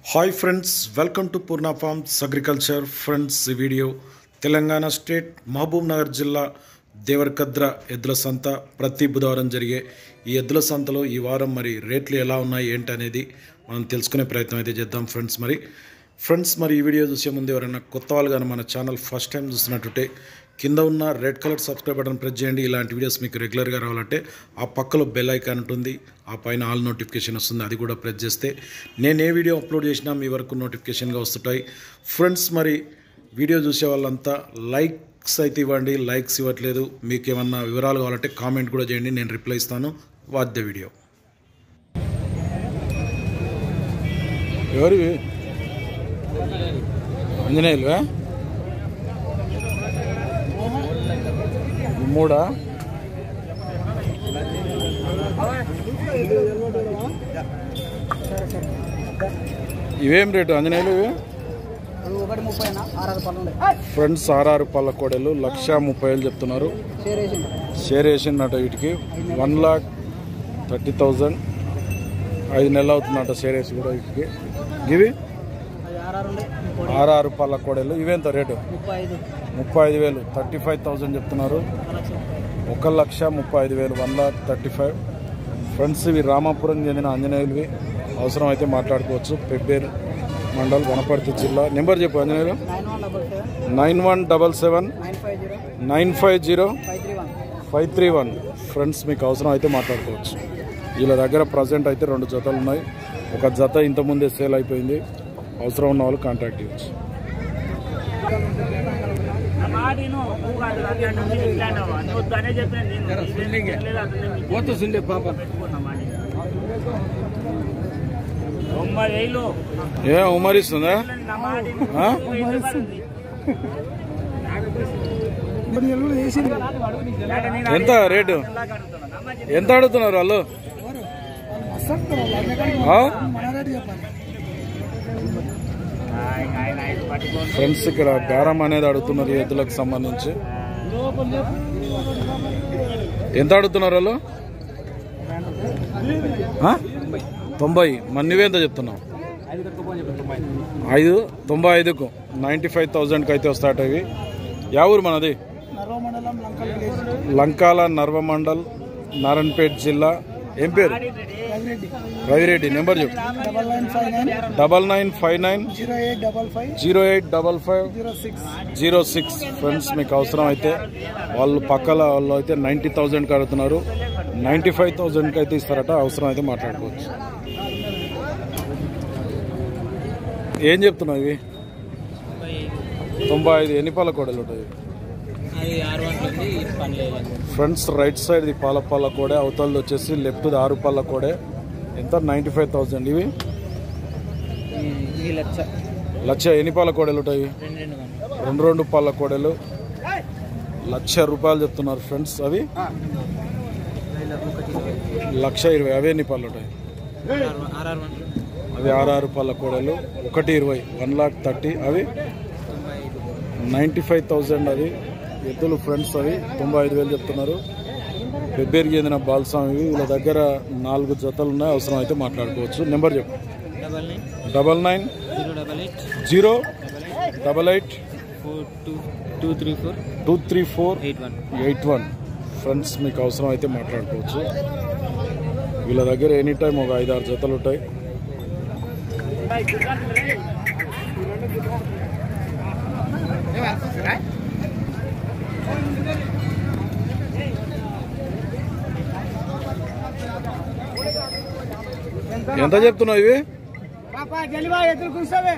Hi friends welcome to Purna farms agriculture friends ఈ video Telangana state Mahabubnagar జిల్లా దేవరకద్ర ఎద్దుల సంత ప్రతి బుధవారం జరిగే ఈ ఎద్దుల సంతలో ఈ వారం మరి రేట్లు ఎలా ఉన్నాయి ఏంటి అనేది మనం తెలుసుకునే ప్రయత్నం అయితే చేద్దాం ఫ్రెండ్స్ మరి ఫ్రెండ్స్ మరి ఈ వీడియో చూసే ముందు ఎవరైనా కొత్త వాళ్ళు కానీ మన ఛానల్ ఫస్ట్ టైం చూస్తున్నట్టుంటే కింద ఉన్న red colour subscribe button press చేయండి ఇలాంటి వీడియోస్ మీకు రెగ్యులర్గా రావాలంటే ఆ పక్కలో బెల్ ఐకాన్ ఉంటుంది ఆ పైన ఆల్ నోటిఫికేషన్ వస్తుంది అది కూడా ప్రెస్ చేస్తే నేను ఏ వీడియో అప్లోడ్ చేసినా మీ వరకు నోటిఫికేషన్గా వస్తుంటాయి ఫ్రెండ్స్ మరి వీడియో చూసే వాళ్ళంతా లైక్స్ అయితే ఇవ్వండి లైక్స్ ఇవ్వట్లేదు మీకు ఏమన్నా వివరాలు కావాలంటే కామెంట్ కూడా చేయండి నేను రిప్లై ఇస్తాను వాచ్ ద వీడియో ఎవరివి ఆంజనేయులువా మూడా ఇవేం రేటు ఆంజనేయులు ఇవి ఒకటి ముప్పై ఆరు పనులు ఉన్నాయి ఫ్రెండ్స్ ఆర్ఆర్ పళ్ళ కోడలు లక్ష ముప్పై వేలు చెప్తున్నారు చేరేసి షేర్ వేసిందట వీటికి వన్ లాక్ థర్టీ థౌజండ్ ఐదు నెలలు అవుతుందట షేర్ వేసి కూడా వీటికి ఇవి అది ఆర్ఆర్ ఉండే ఇంకోటి ఆర్ఆర్ పళ్ళ కోడలు ఇవేంత రేటు ముప్పై ఐదు ముప్పై ఐదు వేలు థర్టీ ఫైవ్ థౌజండ్ చెప్తున్నారు లక్ష ఒక లక్ష ముప్పై ఐదు వేలు one lakh thirty five friends ఇవి రామాపురం చెందిన ఆంజనేయులవి అవసరం అయితే మాట్లాడుకోవచ్చు పెబ్బేరు మండల్ వనపర్తి జిల్లా నెంబర్ చెప్పు Anjaneyulu nine one double seven nine one double seven nine five zero nine five zero five three one five three one friends మీకు అవసరం అయితే మాట్లాడుకోవచ్చు వీళ్ళ దగ్గర ప్రజెంట్ అయితే రెండు జతలు ఉన్నాయి ఒక జత ఇంతకుముందే సేల్ అయిపోయింది అవసరం ఉన్న వాళ్ళు కాంటాక్ట్ ఇవ్వచ్చు తొంభై వేలు ఏ ఉమరిస్తుందా ఆ? ఎంత రేటు ఎంత అడుగుతున్నారు వాళ్ళు ఆ? ఫ్రెండ్స్ ఇక్కడ బేరం అనేది అడుగుతున్నారు ఈ ఎద్దులకు సంబంధించి ఎంత అడుగుతున్నారు వాళ్ళు ఆ? తొంభై మరి నువ్వెంత చెప్తున్నావు ఐదు తొంభై ఐదుకు నైంటీ ఫైవ్ థౌజండ్కి అయితే వస్తాయట ఇవి యా ఊరు మనది నర్వమండలం లంకల్ విలేజ్ లంకాల నర్వమండల్ నారాయణపేట్ జిల్లా ఏం పేరు రవిరెడ్డి రవిరెడ్డి నెంబర్ చెప్పు double nine five nine double nine five nine zero eight double five zero eight double five zero six zero six friends మీకు అవసరం అయితే వాళ్ళు పక్కల వాళ్ళు అయితే నైంటీ థౌజండ్కి అడుగుతున్నారు నైంటీ ఫైవ్ థౌజండ్కి అయితే ఇస్తారట అవసరం అయితే మాట్లాడుకోవచ్చు ఏం చెప్తున్నావు ఇవి తొంభై ఐదు ఎన్ని పాల కోడలు ఉంటాయి అది ఆరు వందలు పని లేదు ఫ్రంట్స్ రైట్ సైడ్ ది పాల పాల కోడే అవతలది వచ్చేసి లెఫ్ట్ ది ఆరు పాల కోడే ఎంత నైంటీ ఫైవ్ థౌజండ్ ఇవి ఇది లక్ష లక్ష ఎన్ని పాల కోడలు ఉంటాయి రెండు రెండు వందలు రెండు రెండు పాల కోడలు లక్ష రూపాయలు చెప్తున్నారు ఫ్రెండ్స్ అవి ఒకటి లక్ష ఇరవై అవే ఎన్ని పాలు ఉంటాయి ఆర్ఆర్ వందలు అవి ఆరు పాల కోడలు ఒకటి ఇరవై వన్ లాక్ థర్టీ అవి తొంభై ఐదు నైంటీ ఫైవ్ థౌజండ్ అది ఎద్దులు ఫ్రెండ్స్ అవి తొంభై ఐదు వేలు చెప్తున్నారు పెబ్బేరికి చెందిన బాల్సామి ఇవి వీళ్ళ దగ్గర నాలుగు జతలు ఉన్నాయి అవసరం అయితే మాట్లాడుకోవచ్చు నెంబర్ చెప్పు double nine double nine zero double eight zero double eight double eight four two two three four two three four eight one eight one friends మీకు అవసరం అయితే మాట్లాడుకోవచ్చు వీళ్ళ దగ్గర ఎనీ టైం ఒక ఐదు ఆరు జతలు ఉంటాయి ఎంత చెప్తున్నావు ఇవి పాపా జలివా ఎదురు కూర్చోవే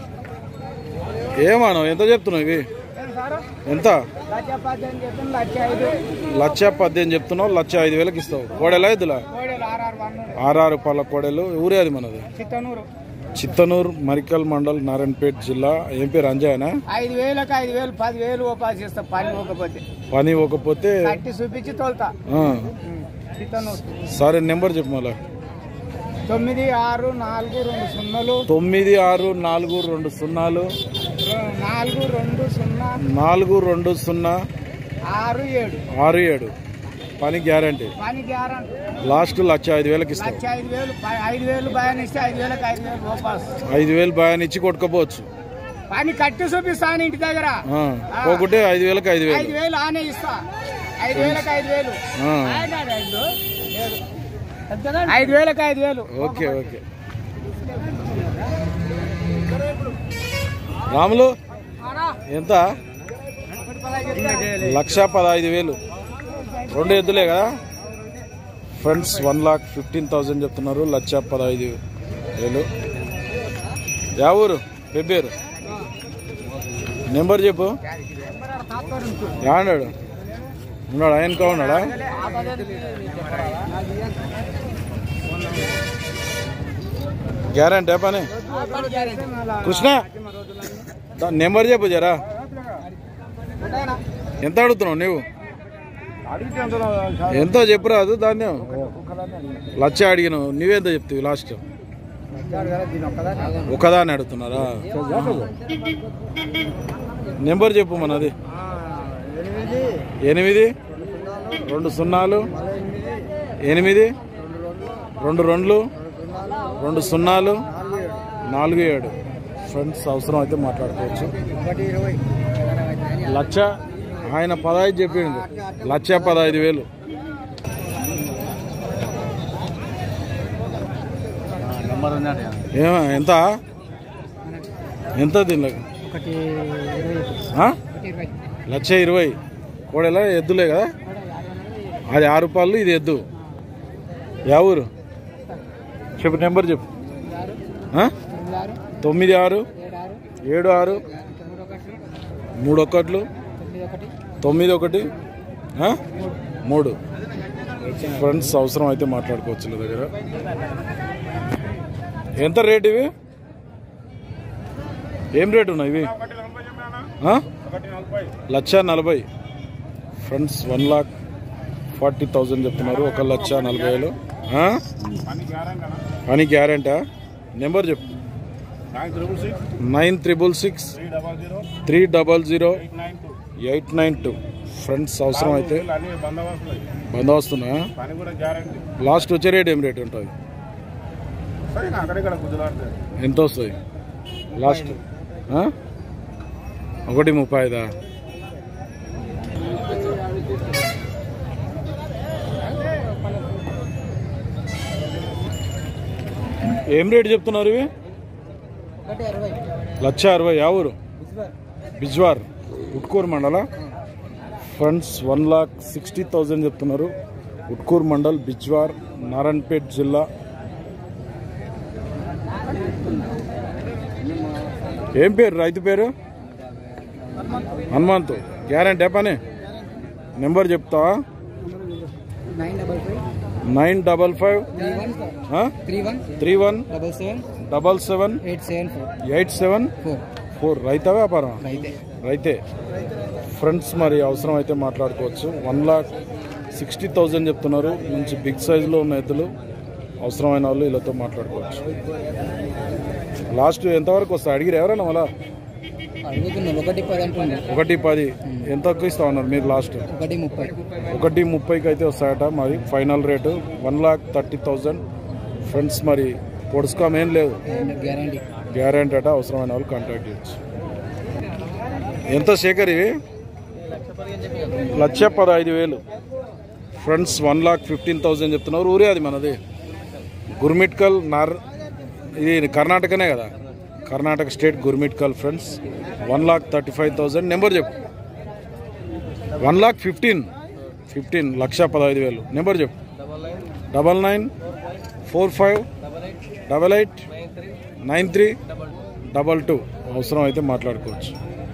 ఏమాను ఎంత చెప్తున్నావు ఇవి సారు ఎంత లక్ష పద్దెనిమిది చెప్తాను లక్ష ఐదు లక్ష పద్దెనిమిది చెప్తున్నావు లక్ష ఐదు వేలకు ఇస్తావు కోడెలా ఎద్దులా కోడలు ఆర్ఆర్ వన్ ఆర్ఆర్ పళ్ళ కోడెలు ఊరే అది మనది చిత్తనూరు చిత్తనూరు మరికల్ మండల్ నారాయణపేట్ జిల్లా ఏం పేరు అంజాయనా ఐదు వేలకు ఐదు వేలు పది వేలు ఉపాధి చేస్తా పని పోకపోతే పని ఇవ్వకపోతే కట్టి చూపించి తోలుతా ఆ, చిత్తనూరు సరే నెంబర్ చెప్పు మళ్ళా తొమ్మిది ఆరు నాలుగు రెండు సున్నలు తొమ్మిది ఆరు నాలుగు రెండు సున్నాలు రె- నాలుగు రెండు సున్నా నాలుగు రెండు సున్నా ఆరు ఏడు ఆరు ఏడు పని గ్యారంటీ పని గ్యారంటీ లాస్ట్ లక్ష ఐదు వేలకి ఇస్తాం లక్ష ఐదు వేలు ప- ఐదు వేలు భయాన్ని ఇస్తే ఐదు వేలకు ఐదు వేలు వాపస్ ఐదు వేలు భయాన్ని ఇచ్చి కొట్టుకోపోవచ్చు పని కట్టి చూపిస్తాను ఇంటి దగ్గర ఆ, పోకుంటే ఐదు వేలకు ఐదు ఐదు వేలు వేలు ఆనే ఇస్తా ఐదు వేలకు ఐదు వేలు ఆ, ఐదు వేలకు ఐదు వేలు ఓకే ఓకే రాములు ఎంత లక్ష పదహైదు వేలు రెండు ఎద్దులే కదా friends one lakh fifteen thousand చెప్తున్నారు లక్ష పదహైదు వేలు యా ఊరు పెబ్బేరు నెంబర్ చెప్పు ఏమన్నాడు ఉన్నాడా ఆయనకా ఉన్నాడా గ్యారంటీ పని కృష్ణ దా- నెంబర్ చెప్పు జరా ఎంత అడుగుతున్నావు నువ్వు ఎంతో చెప్పురాదు దాన్ని లక్ష అడిగినావు నువ్వెంత చెప్తావు లాస్ట్ ఒకదాన్ని అడుగుతున్నారా నెంబర్ చెప్పు మనది ఎనిమిది రెండు సున్నాలు ఎనిమిది రెండు రెండ్లు రెండు సున్నాలు నాలుగు ఏడు ఫ్రెండ్స్ అవసరం అయితే మాట్లాడుకోవచ్చు లక్ష ఆయన పదహైదు చెప్పిండు లక్ష పదహైదు వేలు ఏమా ఎంత ఎంత దీనిలోకి ఒకటి ఆ? లక్ష ఇరవై కోడెలా ఎద్దులే కదా అది ఆరు రూపాయలు ఇది ఎద్దు యా ఊరు చెప్పు నెంబర్ చెప్పు ఆ? తొమ్మిది ఆరు ఏడు ఆరు మూడు ఒకట్లు తొమ్మిది ఒకటి ఆ? మూడు ఫ్రెండ్స్ అవసరం అయితే మాట్లాడుకోవచ్చు వీళ్ళ దగ్గర ఎంత రేట్ ఇవి ఏం రేట్ ఉన్నాయి ఇవి ఆ? లక్ష నలభై friends one lakh forty thousand చెప్తున్నారు ఒక లక్ష నలభై వేలు ఆ? పని గ్యారెంటా నెంబర్ చెప్పు nine triple six three double zero eight nine two friends అవసరం అయితే బందోబస్తున్నా పని కూడా గ్యారంటీ లాస్ట్ వచ్చే రేట్ ఏం రేట్ ఉంటుంది సరే అక్కడిక్కడ కుదిరాడుతుంది ఎంత వస్తుంది లాస్ట్ ఆ? ఒకటి ముప్పై ఐదా ఏం రేట్ చెప్తున్నారు ఇవి లక్ష అరవై యా ఊరు బిజ్వార్ ఉట్కూరు మండల friends one lakh sixty thousand చెప్తున్నారు ఉట్కూరు మండల్ బిజ్వార్ నారాయణపేట్ జిల్లా ఏం పేరు రైతు పేరు హనుమంతు గ్యారంటీ పని నెంబర్ చెప్తావా nine double five nine double five three one three one three one double seven double seven eight seven four eight seven four four రైతా వ్యాపారం అయితే రైతే ఫ్రెండ్స్ మరి అవసరం అయితే మాట్లాడుకోవచ్చు వన్ లాక్ సిక్స్టీ థౌజండ్ చెప్తున్నారు మంచి బిగ్ సైజులో ఉన్న ఎద్దులు అవసరమైన వాళ్ళు వీళ్ళతో మాట్లాడుకోవచ్చు లాస్ట్ ఎంతవరకు వస్తాయి అడిగిరు ఎవరైనా మళ్ళా అడుగుతున్నాను ఒకటి పది అంటుంది ఒకటి పది ఎంత తక్కువ ఇస్తా ఉన్నారు మీరు లాస్ట్ ఒకటి ముప్పై ఒకటి ముప్పైకి అయితే వస్తాయట మరి final rate one lakh thirty thousand friends మరి పొడుచుకోమ ఏం లేదు గ్యారంటీ గ్యారెంటీ అట అవసరమైన వాళ్ళు కాంటాక్ట్ చేయొచ్చు ఎంత శేఖర్ ఇవి లక్ష పదహైదు వేలు friends one lakh fifteen thousand చెప్తున్నారు ఊరే అది మనది గుర్మిట్కల్ నార్ ఇది కర్ణాటకనే కదా Karnataka state Gurmitkal friends one lakh thirty five thousand number చెప్పు వన్ లాక్ ఫిఫ్టీన్ ఫిఫ్టీన్ లక్ష పదహైదు వేలు నెంబర్ చెప్పు double nine four five double eight nine three double two అవసరం అయితే మాట్లాడుకోవచ్చు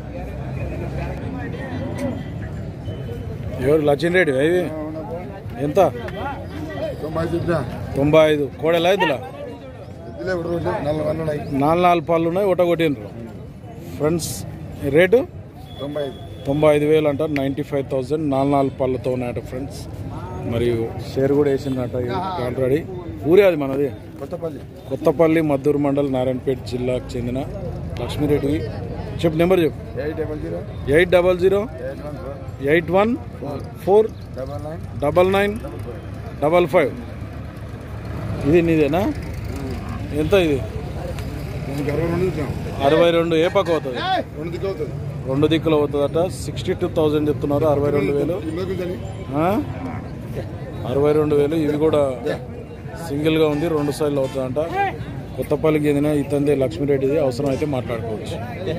ఎవరు లచ్చిన్ రెడ్డి ఇవి ఎంత తొంభై చూద్దా తొంభై ఐదు కోడెలా ఐదులా ఇదిలే ఇప్పుడు రోజు నల్ల వన్ ఉన్నాయి నాలుగు నాలుగు పళ్ళు ఉన్నాయి ఒకటి కొట్టిండ్రు ఫ్రెండ్స్ రేటు తొంభై ఐదు తొంభై ఐదు వేలు అంటారు నైంటీ ఫైవ్ థౌజండ్ నాలుగు నాలుగు పళ్ళతో ఉన్నాయట ఫ్రెండ్స్ మరియు షేర్ కూడా వేసిందట ఆల్రెడీ ఊరే అది మనది కొత్తపల్లి కొత్తపల్లి మద్దూరు మండల్ నారాయణపేట జిల్లాకు చెందిన లక్ష్మీరెడ్డి చెప్పు నెంబర్ చెప్పు eight double zero eight double zero eight one four eight one four double nine double nine double four double five ఇది నీదేనా ఎంత ఇది దీనికి అరవై రెండు ఇచ్చాం అరవై రెండు ఏ పక్క అవుతుంది రెండు దిక్కు అవుతుంది రెండు దిక్కులు అవుతుందట సిక్స్టీ టూ థౌజండ్ చెప్తున్నారు అరవై రెండు వేలు ఇందులోకి ఉందని ఆ? అరవై రెండు వేలు ఇవి కూడా సింగిల్గా ఉంది రెండు సైడ్లు అవుతుందంట కొత్తపల్లికి చెందిన ఇతంది లక్ష్మీరెడ్డిది అవసరం అయితే మాట్లాడుకోవచ్చు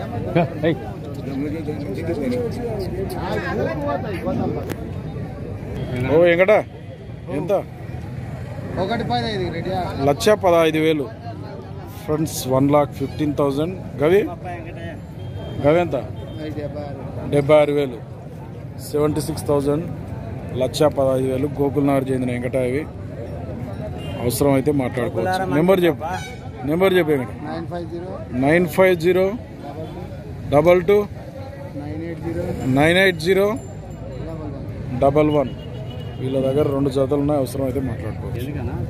ఓ వెంకట ఎంత ఒకటి పది ఐదు రెడీ లక్ష పదహైదు వేలు friends one lakh fifteen thousand గవి గవి ఎంత డెబ్బై ఆరు వేలు సెవెంటీ సిక్స్ థౌజండ్ లక్ష పదహైదు వేలు గోకుల్ నగర్ చెందిన వెంకట ఇవి అవసరం అయితే మాట్లాడుకోవచ్చు నెంబర్ చెప్పు నెంబర్ చెప్పు Venkata nine five zero nine five zero double two nine eight zero nine eight zero double one double one వీళ్ళ దగ్గర రెండు జతలు ఉన్నాయి అవసరం అయితే మాట్లాడుకోవచ్చు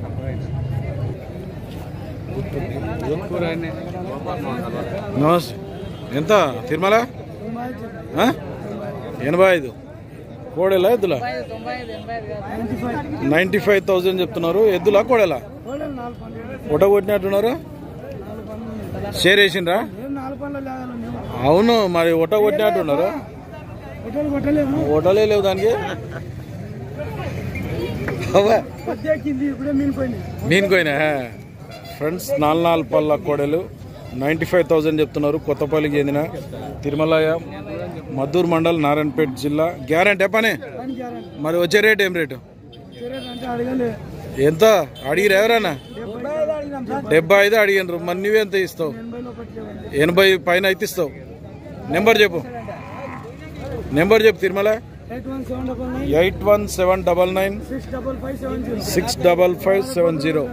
నమస్తే ఎంత తిరుమల ఆ? ఎనభై ఐదు కోడెలా ఎద్దులా నైంటీ ఫైవ్ థౌజండ్ చెప్తున్నారు ఎద్దులా కోడెలా పొట్ట కొట్టినట్టున్నారు షేర్ వేసిండ్రా నాలుగు పనులు లేదాలు అవును మరి ఒట కొట్టినట్టున్నారు హోటల్ కొట్టలేము ఒటలే లేవు దానికి అవ్వా. పొద్దుకింది ఇప్పుడే మీనిపోయింది మీనుకోయినా ఫ్రెండ్స్ నాలుగు నాలుగు పళ్ళ కోడలు నైంటీ ఫైవ్ థౌజండ్ చెప్తున్నారు కొత్తపల్లికి చెందిన తిరుమలయ మద్దూరు మండల్ నారాయణపేట జిల్లా గ్యారంటీ పని పని గ్యారెంటీ మరి వచ్చే రేట్ ఏం రేటు కిరీట్ అంటే అడగలే ఎంత అడిగిరు ఎవరన్నా డెబ్బై ఐదు అడిగినాం సార్ డెబ్బై ఐదు అడిగినారు మరి నువ్వెంత ఇస్తావు ఎనభైలో ఒకటి లేవండి ఎనభై పైన అయితే ఇస్తావు నెంబర్ చెప్పు నెంబర్ చెప్పు Tirumala eight one seven double nine eight one seven double nine six double five seven zero six double five seven zero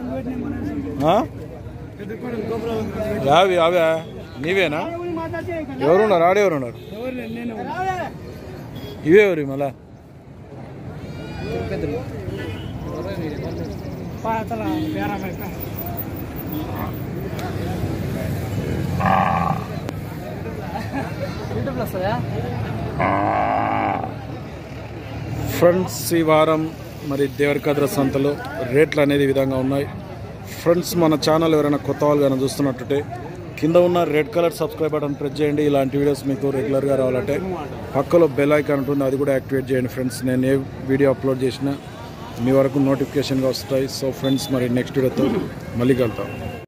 యావి అవా నీవేనా ఎవరున్నారు ఆడెవరున్నారు ఎవరు లేరు, నేను ఇవే ఎవరు మళ్ళా పాతల బేరమైతే యూట్యూబ్లో వస్తుందా ఫ్రెండ్స్ ఈ వారం మరి దేవరకద్ర సంతలో రేట్లు అనేది ఈ విధంగా ఉన్నాయి ఫ్రెండ్స్ మన ఛానల్ ఎవరైనా కొత్త వాళ్ళు కానీ చూస్తున్నట్టుంటే కింద ఉన్న red colour subscribe button press చేయండి ఇలాంటి వీడియోస్ మీకు రెగ్యులర్గా రావాలంటే పక్కలో బెల్ ఐకాన్ ఉంటుంది అది కూడా యాక్టివేట్ చేయండి ఫ్రెండ్స్ నేను ఏ వీడియో అప్లోడ్ చేసినా మీ వరకు నోటిఫికేషన్గా వస్తాయి సో ఫ్రెండ్స్ మరి నెక్స్ట్ వీడియోతో మళ్ళీ కలుద్దాం